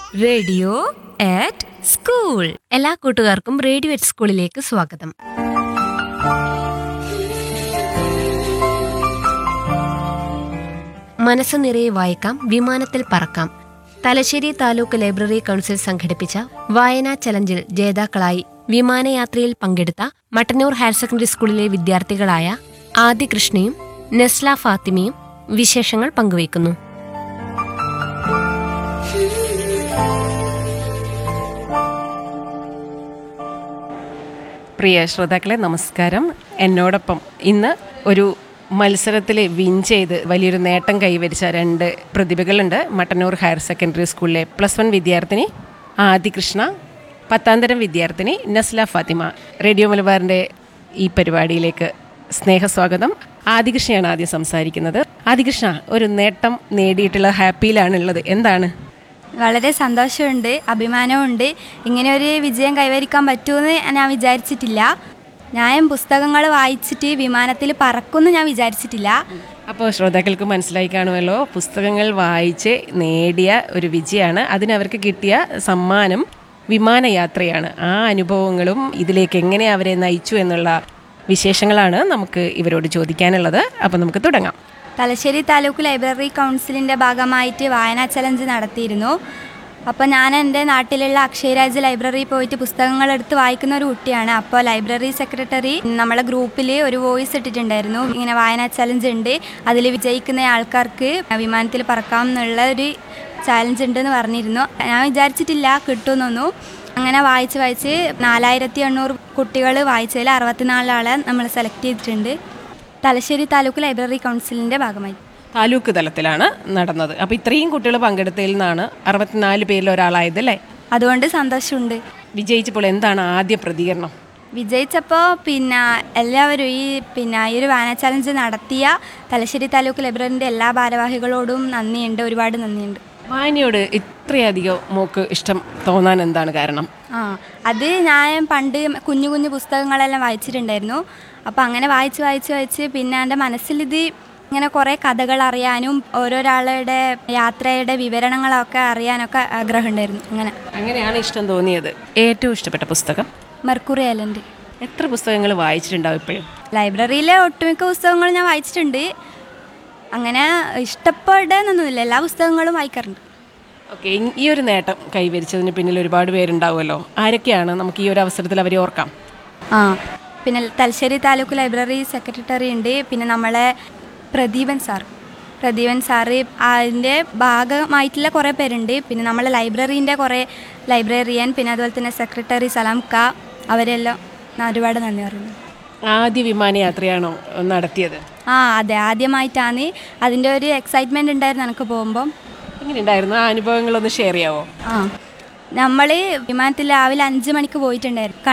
radio ആറ്റ് school എല്ലാ കൂട്ടുകാർക്കും radio at സ്കൂളിലേക്ക് സ്വാഗതം മനസ്സ് നിറയെ വായിക്കാം വിമാനത്തിൽ പറക്കാം തലശ്ശേരി താലൂക്ക് ലൈബ്രറി കൗൺസിൽ സംഘടിപ്പിച്ച വായനാ ചലഞ്ചിൽ ജേതാക്കളായി വിമാനയാത്രയിൽ പങ്കെടുത്ത മട്ടന്നൂർ ഹയർ സെക്കൻഡറി സ്കൂളിലെ വിദ്യാർത്ഥികളായ ആദി കൃഷ്ണയും നെസ്ല ഫാത്തിമയും വിശേഷങ്ങൾ പങ്കുവയ്ക്കുന്നു പ്രിയ ശ്രോതാക്കളെ നമസ്കാരം എന്നോടൊപ്പം ഇന്ന് ഒരു മത്സരത്തിൽ വിൻ ചെയ്ത് വലിയൊരു നേട്ടം കൈവരിച്ച രണ്ട് പ്രതിഭകളുണ്ട് മട്ടന്നൂർ ഹയർ സെക്കൻഡറി സ്കൂളിലെ പ്ലസ് വൺ വിദ്യാർത്ഥിനി ആദി കൃഷ്ണ പത്താം തരം വിദ്യാർത്ഥിനി നസ്ല ഫാത്തിമ റേഡിയോ മലബാറിൻ്റെ ഈ പരിപാടിയിലേക്ക് സ്നേഹസ്വാഗതം ആദികൃഷ്ണയാണ് ആദ്യം സംസാരിക്കുന്നത് ആദികൃഷ്ണ ഒരു നേട്ടം നേടിയിട്ടുള്ള ഹാപ്പിയിലാണുള്ളത് എന്താണ് വളരെ സന്തോഷമുണ്ട് അഭിമാനമുണ്ട് ഇങ്ങനെ ഒരു വിജയം കൈവരിക്കാൻ പറ്റുമെന്ന് ഞാൻ വിചാരിച്ചിട്ടില്ല ഞാൻ പുസ്തകങ്ങൾ വായിച്ചിട്ട് വിമാനത്തിൽ പറക്കുമെന്ന് ഞാൻ വിചാരിച്ചിട്ടില്ല അപ്പോൾ ശ്രോതാക്കൾക്ക് മനസ്സിലായി കാണുമല്ലോ പുസ്തകങ്ങൾ വായിച്ച് നേടിയ ഒരു വിജയമാണ് അതിനവർക്ക് കിട്ടിയ സമ്മാനം വിമാനയാത്രയാണ് ആ അനുഭവങ്ങളും ഇതിലേക്ക് എങ്ങനെ അവരെ നയിച്ചു എന്നുള്ള വിശേഷങ്ങളാണ് നമുക്ക് ഇവരോട് ചോദിക്കാനുള്ളത് അപ്പോൾ നമുക്ക് തുടങ്ങാം തലശ്ശേരി താലൂക്ക് ലൈബ്രറി കൗൺസിലിൻ്റെ ഭാഗമായിട്ട് വായനാ ചലഞ്ച് നടത്തിയിരുന്നു അപ്പോൾ ഞാൻ എൻ്റെ നാട്ടിലുള്ള അക്ഷയരാജ് ലൈബ്രറിയിൽ പോയിട്ട് പുസ്തകങ്ങൾ എടുത്ത് വായിക്കുന്ന ഒരു കുട്ടിയാണ് അപ്പോൾ ലൈബ്രറി സെക്രട്ടറി നമ്മളെ ഗ്രൂപ്പിൽ ഒരു വോയിസ് ഇട്ടിട്ടുണ്ടായിരുന്നു ഇങ്ങനെ വായനാ ചലഞ്ച് ഉണ്ട് അതിൽ വിജയിക്കുന്ന ആൾക്കാർക്ക് വിമാനത്തിൽ പറക്കാം എന്നുള്ള ഒരു ചാലഞ്ച് ഉണ്ടെന്ന് പറഞ്ഞിരുന്നു ഞാൻ വിചാരിച്ചിട്ടില്ല കിട്ടുമെന്നൊന്നും അങ്ങനെ വായിച്ച് വായിച്ച് നാലായിരത്തി എണ്ണൂറ് കുട്ടികൾ വായിച്ചതിൽ അറുപത്തിനാല് ആളെ നമ്മൾ സെലക്ട് ചെയ്തിട്ടുണ്ട് തലശ്ശേരി താലൂക്ക് ലൈബ്രറി കൗൺസിലിൻ്റെ ഭാഗമായി താലൂക്ക് തലത്തിലാണ് നടന്നത് അപ്പോൾ ഇത്രയും കുട്ടികൾ പങ്കെടുത്തതിൽ നിന്നാണ് അറുപത്തിനാല് പേരിൽ ഒരാളായത് അല്ലേ അതുകൊണ്ട് സന്തോഷമുണ്ട് വിജയിച്ചപ്പോൾ എന്താണ് ആദ്യ പ്രതികരണം വിജയിച്ചപ്പോൾ പിന്നെ എല്ലാവരും ഈ പിന്നെ ഈ ഒരു വായന ചലഞ്ച് നടത്തിയ തലശ്ശേരി താലൂക്ക് ലൈബ്രറിൻ്റെ എല്ലാ ഭാരവാഹികളോടും നന്ദിയുണ്ട് ഒരുപാട് നന്ദിയുണ്ട് വായനയോട് ഇത്രയധികം മോക്ക് ഇഷ്ടം തോന്നാൻ എന്താണ് കാരണം ആ അത് ഞാൻ പണ്ട് കുഞ്ഞു കുഞ്ഞു പുസ്തകങ്ങളെല്ലാം വായിച്ചിട്ടുണ്ടായിരുന്നു അപ്പോൾ അങ്ങനെ വായിച്ച് വായിച്ച് വായിച്ച് പിന്നെ എൻ്റെ മനസ്സിലിത് ഇങ്ങനെ കുറേ കഥകൾ അറിയാനും ഓരോരാളുടെ യാത്രയുടെ വിവരണങ്ങളൊക്കെ അറിയാനൊക്കെ ആഗ്രഹമുണ്ടായിരുന്നു അങ്ങനെ അങ്ങനെയാണ് ഇഷ്ടം തോന്നിയത് ഏറ്റവും ഇഷ്ടപ്പെട്ട പുസ്തകം മെർക്കുറി ഐലൻഡ് എത്ര പുസ്തകങ്ങൾ വായിച്ചിട്ടുണ്ടാവും ഇപ്പോഴും ലൈബ്രറിയിലെ ഒട്ടുമിക്ക പുസ്തകങ്ങളും ഞാൻ വായിച്ചിട്ടുണ്ട് അങ്ങനെ ഇഷ്ടപ്പെടാനൊന്നുമില്ല എല്ലാ പുസ്തകങ്ങളും വായിക്കാറുണ്ട് ഓക്കെ ഈ ഒരു നേട്ടം കൈവരിച്ചതിന് പിന്നിൽ ഒരുപാട് പേരുണ്ടാവുമല്ലോ ആരൊക്കെയാണ് നമുക്ക് ഈ ഒരു അവസരത്തിൽ അവരെ ഓർക്കാം ആ പിന്നെ തലശ്ശേരി താലൂക്ക് ലൈബ്രറി സെക്രട്ടറി ഉണ്ട് പിന്നെ നമ്മളെ പ്രദീപൻ സാർ പ്രദീപൻ സാറ് അതിൻ്റെ ഭാഗമായിട്ടുള്ള കുറേ പേരുണ്ട് പിന്നെ നമ്മളെ ലൈബ്രറീൻ്റെ കുറേ ലൈബ്രറിയൻ പിന്നെ അതുപോലെ തന്നെ സെക്രട്ടറി സലാം ക അവരെല്ലാം ഞാൻ ഒരുപാട് നന്ദി പറയുന്നു ആദ്യ വിമാനയാത്രയാണോ നടത്തിയത് ആ അതെ ആദ്യമായിട്ടാണ് അതിൻ്റെ ഒരു എക്സൈറ്റ്മെൻറ്റ് ഉണ്ടായിരുന്നു എനിക്ക് പോകുമ്പം എങ്ങനെയുണ്ടായിരുന്നു ആ അനുഭവങ്ങളൊന്ന് ഷെയർ ചെയ്യാവോ ആ നമ്മൾ വിമാനത്തിൽ രാവിലെ അഞ്ച് മണിക്ക് പോയിട്ടുണ്ടായിരുന്നു